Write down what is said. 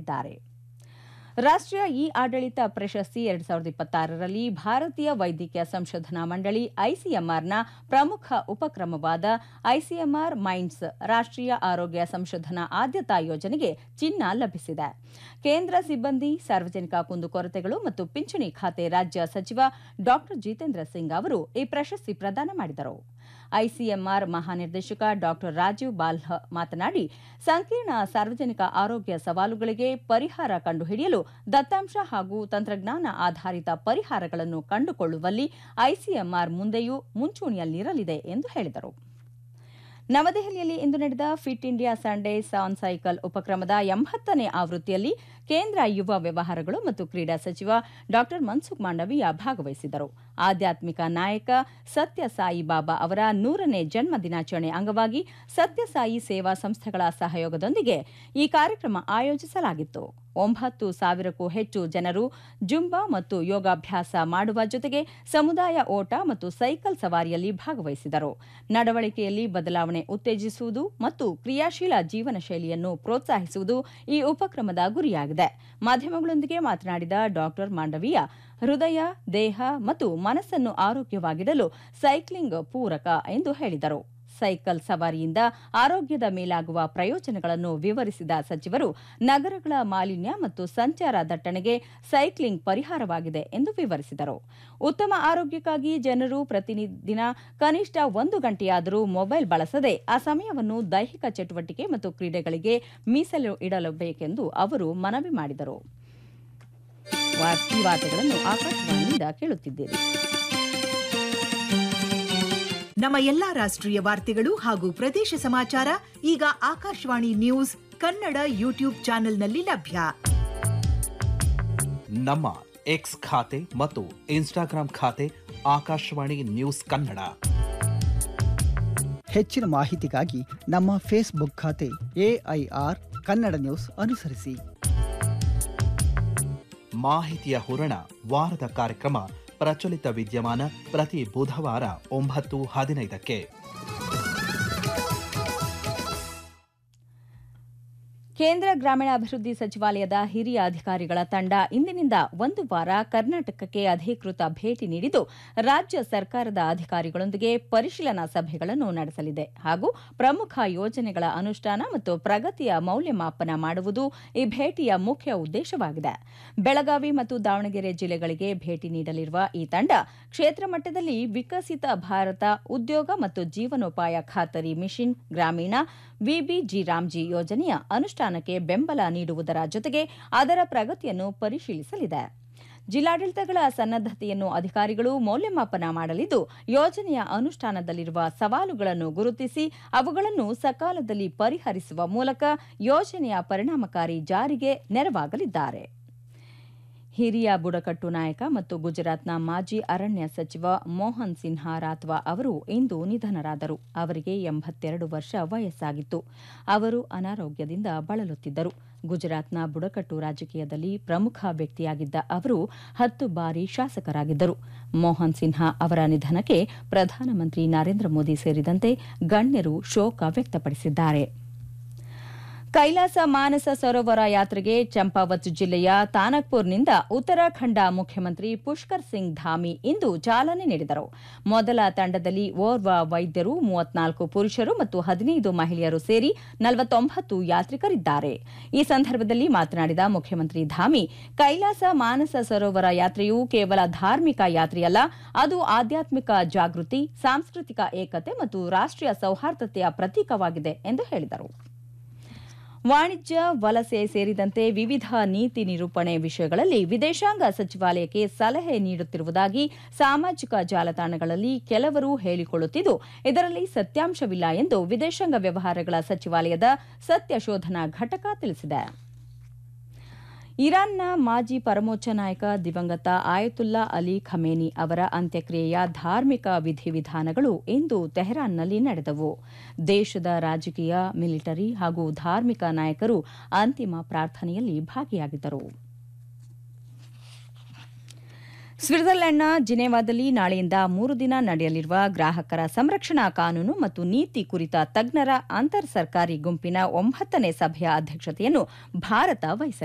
ಹೇಳಿದ್ದಾರೆ ರಾಷ್ಟ್ರೀಯ ಇ ಆಡಳಿತ ಪ್ರಶಸ್ತಿ ಎರಡ್ ಸಾವಿರದ ಇಪ್ಪತ್ತಾರರಲ್ಲಿ ಭಾರತೀಯ ವೈದ್ಯಕೀಯ ಸಂಶೋಧನಾ ಮಂಡಳಿ ಐಸಿಎಂಆರ್ನ ಪ್ರಮುಖ ಉಪಕ್ರಮವಾದ ಐಸಿಎಂಆರ್ ಮೈಂಡ್ಸ್ ರಾಷ್ಟ್ರೀಯ ಆರೋಗ್ಯ ಸಂಶೋಧನಾ ಆದ್ಯತಾ ಯೋಜನೆಗೆ ಚಿನ್ನ ಲಭಿಸಿದೆ ಕೇಂದ್ರ ಸಿಬ್ಬಂದಿ ಸಾರ್ವಜನಿಕ ಕುಂದುಕೊರತೆಗಳು ಮತ್ತು ಪಿಂಚಣಿ ಖಾತೆ ರಾಜ್ಯ ಸಚಿವ ಡಾ ಜಿತೇಂದ್ರ ಸಿಂಗ್ ಅವರು ಈ ಪ್ರಶಸ್ತಿ ಪ್ರದಾನ ಮಾಡಿದರು ಐಸಿಎಂಆರ್ ಮಹಾನಿರ್ದೇಶಕ ಡಾ ರಾಜೀವ್ ಬಾಲ್ಹ ಮಾತನಾಡಿ ಸಂಕೀರ್ಣ ಸಾರ್ವಜನಿಕ ಆರೋಗ್ಯ ಸವಾಲುಗಳಿಗೆ ಪರಿಹಾರ ಕಂಡುಹಿಡಿಯಲು ದತ್ತಾಂಶ ಹಾಗೂ ತಂತ್ರಜ್ಞಾನ ಆಧಾರಿತ ಪರಿಹಾರಗಳನ್ನು ಕಂಡುಕೊಳ್ಳುವಲ್ಲಿ ಐಸಿಎಂಆರ್ ಮುಂದೆಯೂ ಮುಂಚೂಣಿಯಲ್ಲಿರಲಿದೆ ಎಂದು ಹೇಳಿದರು ನವದೆಹಲಿಯಲ್ಲಿ ಇಂದು ನಡೆದ fit India Sunday on cycle ಉಪಕ್ರಮದ ಎಂಬತ್ತನೇ ಆವೃತ್ತಿಯಲ್ಲಿ ಕೇಂದ್ರ ಯುವ ವ್ಯವಹಾರಗಳು ಮತ್ತು ಕ್ರೀಡಾ ಸಚಿವ ಡಾ ಮನ್ಸುಖ್ ಮಾಂಡವೀಯ ಭಾಗವಹಿಸಿದರು ಆಧ್ಯಾತ್ಮಿಕ ನಾಯಕ ಸತ್ಯಸಾಯಿ ಬಾಬಾ ಅವರ ನೂರನೇ ಜನ್ಮ ದಿನಾಚರಣೆ ಅಂಗವಾಗಿ ಸತ್ಯಸಾಯಿ ಸೇವಾ ಸಂಸ್ಥೆಗಳ ಸಹಯೋಗದೊಂದಿಗೆ ಈ ಕಾರ್ಯಕ್ರಮ ಆಯೋಜಿಸಲಾಗಿತ್ತು ಒಂಬತ್ತು ಸಾವಿರಕ್ಕೂ ಹೆಚ್ಚು ಜನರು ಜುಂಬಾ ಮತ್ತು ಯೋಗಾಭ್ಯಾಸ ಮಾಡುವ ಜೊತೆಗೆ ಸಮುದಾಯ ಓಟ ಮತ್ತು ಸೈಕಲ್ ಸವಾರಿಯಲ್ಲಿ ಭಾಗವಹಿಸಿದರು ನಡವಳಿಕೆಯಲ್ಲಿ ಬದಲಾವಣೆ ಉತ್ತೇಜಿಸುವುದು ಮತ್ತು ಕ್ರಿಯಾಶೀಲ ಜೀವನ ಶೈಲಿಯನ್ನು ಪ್ರೋತ್ಸಾಹಿಸುವುದು ಈ ಉಪಕ್ರಮದ ಗುರಿಯಾಗಿದೆ ಮಾಧ್ಯಮಗಳೊಂದಿಗೆ ಮಾತನಾಡಿದ ಡಾ ಮಾಂಡವೀಯ ಹೃದಯ ದೇಹ ಮತ್ತು ಮನಸ್ಸನ್ನು ಆರೋಗ್ಯವಾಗಿಡಲು ಸೈಕ್ಲಿಂಗ್ ಪೂರಕ ಎಂದು ಹೇಳಿದರು ಸೈಕಲ್ ಸವಾರಿಯಿಂದ ಆರೋಗ್ಯದ ಮೇಲಾಗುವ ಪ್ರಯೋಜನಗಳನ್ನು ವಿವರಿಸಿದ ಸಚಿವರು ನಗರಗಳ ಮಾಲಿನ್ಯ ಮತ್ತು ಸಂಚಾರ ದಟ್ಟಣೆಗೆ ಸೈಕ್ಲಿಂಗ್ ಪರಿಹಾರವಾಗಿದೆ ಎಂದು ವಿವರಿಸಿದರು ಉತ್ತಮ ಆರೋಗ್ಯಕ್ಕಾಗಿ ಜನರು ಪ್ರತಿದಿನ ಕನಿಷ್ಠ ಒಂದು ಗಂಟೆಯಾದರೂ ಮೊಬೈಲ್ ಬಳಸದೆ ಆ ಸಮಯವನ್ನು ದೈಹಿಕ ಚಟುವಟಿಕೆ ಮತ್ತು ಕ್ರೀಡೆಗಳಿಗೆ ಮೀಸಲು ಇಡಲೇಬೇಕೆಂದು ಅವರು ಮನವಿ ಮಾಡಿದರು ಈ ವಾರ್ತೆಗಳನ್ನು ಆಕಾಶವಾಣಿಯಿಂದ ಕೇಳುತ್ತಿದ್ದೀರಿ ನಮ್ಮ ಎಲ್ಲಾ ರಾಷ್ಟ್ರೀಯ ವಾರ್ತೆಗಳು ಹಾಗೂ ಪ್ರದೇಶ ಸಮಾಚಾರ ಈಗ ಆಕಾಶವಾಣಿ ನ್ಯೂಸ್ ಕನ್ನಡ ಯೂಟ್ಯೂಬ್ ಚಾನೆಲ್ನಲ್ಲಿ ಲಭ್ಯ ನಮ್ಮ ಎಕ್ಸ್ ಖಾತೆ ಮತ್ತು ಇನ್ಸ್ಟಾಗ್ರಾಂ ಖಾತೆ ಆಕಾಶವಾಣಿ ನ್ಯೂಸ್ ಕನ್ನಡ ಹೆಚ್ಚಿನ ಮಾಹಿತಿಗಾಗಿ ನಮ್ಮ ಫೇಸ್ಬುಕ್ ಖಾತೆ ಎಐಆರ್ ಕನ್ನಡ ನ್ಯೂಸ್ ಅನುಸರಿಸಿ ಮಾಹಿತಿಯ ಹೂರಣ ವಾರದ ಕಾರ್ಯಕ್ರಮ ಪ್ರಚಲಿತ ವಿದ್ಯಮಾನ ಪ್ರತಿ ಬುಧವಾರ ಒಂಬತ್ತು ಹದಿನೈದಕ್ಕೆ ಕೇಂದ್ರ ಗ್ರಾಮೀಣಾಭಿವೃದ್ಧಿ ಸಚಿವಾಲಯದ ಹಿರಿಯ ಅಧಿಕಾರಿಗಳ ತಂಡ ಇಂದಿನಿಂದ ಒಂದು ವಾರ ಕರ್ನಾಟಕಕ್ಕೆ ಅಧಿಕೃತ ಭೇಟಿ ನೀಡಿದ್ದು ರಾಜ್ಯ ಸರ್ಕಾರದ ಅಧಿಕಾರಿಗಳೊಂದಿಗೆ ಪರಿಶೀಲನಾ ಸಭೆಗಳನ್ನು ನಡೆಸಲಿದೆ ಹಾಗೂ ಪ್ರಮುಖ ಯೋಜನೆಗಳ ಅನುಷ್ಠಾನ ಮತ್ತು ಪ್ರಗತಿಯ ಮೌಲ್ಯಮಾಪನ ಮಾಡುವುದು ಈ ಭೇಟಿಯ ಮುಖ್ಯ ಉದ್ದೇಶವಾಗಿದೆ ಬೆಳಗಾವಿ ಮತ್ತು ದಾವಣಗೆರೆ ಜಿಲ್ಲೆಗಳಿಗೆ ಭೇಟಿ ನೀಡಲಿರುವ ಈ ತಂಡ ಕ್ಷೇತ್ರ ಮಟ್ಟದಲ್ಲಿ ವಿಕಸಿತ ಭಾರತ ಉದ್ಯೋಗ ಮತ್ತು ಜೀವನೋಪಾಯ ಖಾತರಿ ಮಿಷನ್ ಗ್ರಾಮೀಣ ವಿಬಿಜಿ ರಾಮ್ಜಿ ಯೋಜನೆಯ ಅನುಷ್ಠಾನಕ್ಕೆ ಬೆಂಬಲ ನೀಡುವುದರ ಜೊತೆಗೆ ಅದರ ಪ್ರಗತಿಯನ್ನು ಪರಿಶೀಲಿಸಲಿದೆ ಜಿಲ್ಲಾಡಳಿತಗಳ ಸನ್ನದ್ದತೆಯನ್ನು ಅಧಿಕಾರಿಗಳು ಮೌಲ್ಯಮಾಪನ ಮಾಡಲಿದ್ದು ಯೋಜನೆಯ ಅನುಷ್ಠಾನದಲ್ಲಿರುವ ಸವಾಲುಗಳನ್ನು ಗುರುತಿಸಿ ಅವುಗಳನ್ನು ಸಕಾಲದಲ್ಲಿ ಪರಿಹರಿಸುವ ಮೂಲಕ ಯೋಜನೆಯ ಪರಿಣಾಮಕಾರಿ ಜಾರಿಗೆ ನೆರವಾಗಲಿದ್ದಾರೆ ಹಿರಿಯ ಬುಡಕಟ್ಟು ನಾಯಕ ಮತ್ತು ಗುಜರಾತ್ನ ಮಾಜಿ ಅರಣ್ಯ ಸಚಿವ ಮೋಹನ್ ಸಿನ್ಹಾ ರಾತ್ವಾ ಅವರು ಇಂದು ನಿಧನರಾದರು ಅವರಿಗೆ ಎಂಬತ್ತೆರಡು ವರ್ಷ ವಯಸ್ಸಾಗಿತ್ತು ಅವರು ಅನಾರೋಗ್ಯದಿಂದ ಬಳಲುತ್ತಿದ್ದರು ಗುಜರಾತ್ನ ಬುಡಕಟ್ಟು ರಾಜಕೀಯದಲ್ಲಿ ಪ್ರಮುಖ ವ್ಯಕ್ತಿಯಾಗಿದ್ದ ಅವರು ಹತ್ತು ಬಾರಿ ಶಾಸಕರಾಗಿದ್ದರು ಮೋಹನ್ ಸಿನ್ಹಾ ಅವರ ನಿಧನಕ್ಕೆ ಪ್ರಧಾನಮಂತ್ರಿ ನರೇಂದ್ರ ಮೋದಿ ಸೇರಿದಂತೆ ಗಣ್ಯರು ಶೋಕ ವ್ಯಕ್ತಪಡಿಸಿದ್ದಾರೆ ಕೈಲಾಸ ಮಾನಸ ಸರೋವರ ಯಾತ್ರೆಗೆ ಚಂಪಾವತ್ ಜಿಲ್ಲೆಯ ತಾನಕ್ಪುರ್ನಿಂದ ಉತ್ತರಾಖಂಡ ಮುಖ್ಯಮಂತ್ರಿ ಪುಷ್ಕರ್ ಸಿಂಗ್ ಧಾಮಿ ಇಂದು ಚಾಲನೆ ನೀಡಿದರು ಮೊದಲ ತಂಡದಲ್ಲಿ ಓರ್ವ ವೈದ್ಯರು ಮೂವತ್ನಾಲ್ಕು ಪುರುಷರು ಮತ್ತು ಹದಿನೈದು ಮಹಿಳೆಯರು ಸೇರಿ ನಲವತ್ತೊಂಬತ್ತು ಯಾತ್ರಿಕರಿದ್ದಾರೆ ಈ ಸಂದರ್ಭದಲ್ಲಿ ಮಾತನಾಡಿದ ಮುಖ್ಯಮಂತ್ರಿ ಧಾಮಿ ಕೈಲಾಸ ಮಾನಸ ಸರೋವರ ಯಾತ್ರೆಯು ಕೇವಲ ಧಾರ್ಮಿಕ ಯಾತ್ರೆಯಲ್ಲ ಅದು ಆಧ್ಯಾತ್ಮಿಕ ಜಾಗೃತಿ ಸಾಂಸ್ಕೃತಿಕ ಏಕತೆ ಮತ್ತು ರಾಷ್ಟ್ರೀಯ ಸೌಹಾರ್ದತೆಯ ಪ್ರತೀಕವಾಗಿದೆ ಎಂದು ಹೇಳಿದರು ವಾಣಿಜ್ಯ ವಲಸೆ ಸೇರಿದಂತೆ ವಿವಿಧ ನೀತಿ ನಿರೂಪಣೆ ವಿಷಯಗಳಲ್ಲಿ ವಿದೇಶಾಂಗ ಸಚಿವಾಲಯಕ್ಕೆ ಸಲಹೆ ನೀಡುತ್ತಿರುವುದಾಗಿ ಸಾಮಾಜಿಕ ಜಾಲತಾಣಗಳಲ್ಲಿ ಕೆಲವರು ಹೇಳಿಕೊಳ್ಳುತ್ತಿದ್ದು ಇದರಲ್ಲಿ ಸತ್ಯಾಂಶವಿಲ್ಲ ಎಂದು ವಿದೇಶಾಂಗ ವ್ಯವಹಾರಗಳ ಸಚಿವಾಲಯದ ಸತ್ಯ ಶೋಧನಾ ಘಟಕ ತಿಳಿಸಿದೆ ಇರಾನ್ನ ಮಾಜಿ ಪರಮೋಚ್ಚ ನಾಯಕ ದಿವಂಗತ ಆಯತುಲ್ಲಾ ಅಲಿ ಖಮೇನಿ ಅವರ ಅಂತ್ಯಕ್ರಿಯೆಯ ಧಾರ್ಮಿಕ ವಿಧಿವಿಧಾನಗಳು ಇಂದು ತೆಹರಾನ್ನಲ್ಲಿ ನಡೆದವು ದೇಶದ ರಾಜಕೀಯ ಮಿಲಿಟರಿ ಹಾಗೂ ಧಾರ್ಮಿಕ ನಾಯಕರು ಅಂತಿಮ ಪ್ರಾರ್ಥನೆಯಲ್ಲಿ ಭಾಗಿಯಾಗಿದ್ದರು ಸ್ವಿಟ್ಜರ್ಲೆಂಡ್ನ ಜಿನೆವಾದಲ್ಲಿ ನಾಳೆಯಿಂದ ಮೂರು ದಿನ ನಡೆಯಲಿರುವ ಗ್ರಾಹಕರ ಸಂರಕ್ಷಣಾ ಕಾನೂನು ಮತ್ತು ನೀತಿ ಕುರಿತ ತಜ್ಞರ ಅಂತರ್ ಸರ್ಕಾರಿ ಗುಂಪಿನ ಒಂಬತ್ತನೇ ಸಭೆಯ ಅಧ್ಯಕ್ಷತೆಯನ್ನು ಭಾರತ ವಹಿಸಲಿದೆ